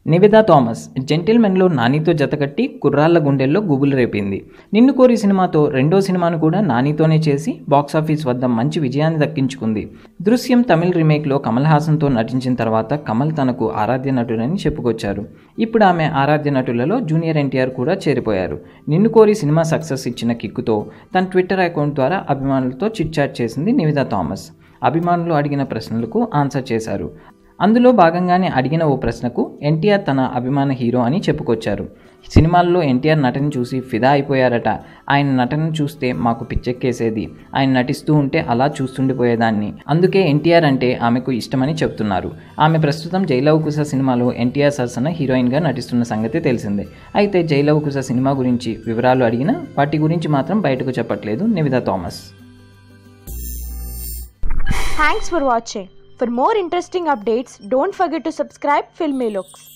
Nivetha Thomas జెంటిల్మెన్లో నానితో జతకట్టి కుర్రాళ్ల గుండెల్లో గుబులు రేపింది నిన్ను కోరి సినిమాతో రెండో సినిమాను కూడా నానితోనే చేసి బాక్సాఫీస్ వద్ద మంచి విజయాన్ని దక్కించుకుంది దృశ్యం తమిళ్ రీమేక్లో కమల్ హాసన్తో నటించిన తర్వాత కమల్ తనకు ఆరాధ్య నటుడని చెప్పుకొచ్చారు ఇప్పుడు ఆమె ఆరాధ్య నటులలో జూనియర్ ఎన్టీఆర్ కూడా చేరిపోయారు నిన్ను కోరి సినిమా సక్సెస్ ఇచ్చిన కిక్కుతో తన ట్విట్టర్ అకౌంట్ ద్వారా అభిమానులతో చిట్చాట్ చేసింది నివేదా థామస్ అభిమానులు అడిగిన ప్రశ్నలకు ఆన్సర్ చేశారు అందులో భాగంగానే అడిగిన ఓ ప్రశ్నకు ఎన్టీఆర్ తన అభిమాన హీరో అని చెప్పుకొచ్చారు సినిమాల్లో ఎన్టీఆర్ నటన చూసి ఫిదా అయిపోయారట ఆయన నటన చూస్తే మాకు పిచ్చెక్కేసేది ఆయన నటిస్తూ ఉంటే అలా చూస్తుండిపోయేదాన్ని అందుకే ఎన్టీఆర్ అంటే ఆమెకు ఇష్టమని చెప్తున్నారు ఆమె ప్రస్తుతం జైలవకుశ సినిమాలో ఎన్టీఆర్ సరసన హీరోయిన్గా నటిస్తున్న సంగతి తెలిసిందే అయితే జైలవకుశ సినిమా గురించి వివరాలు అడిగినా వాటి గురించి మాత్రం బయటకు చెప్పట్లేదు Nivetha Thomas Thanks for watching. For more interesting updates, don't forget to subscribe Filmy Looks.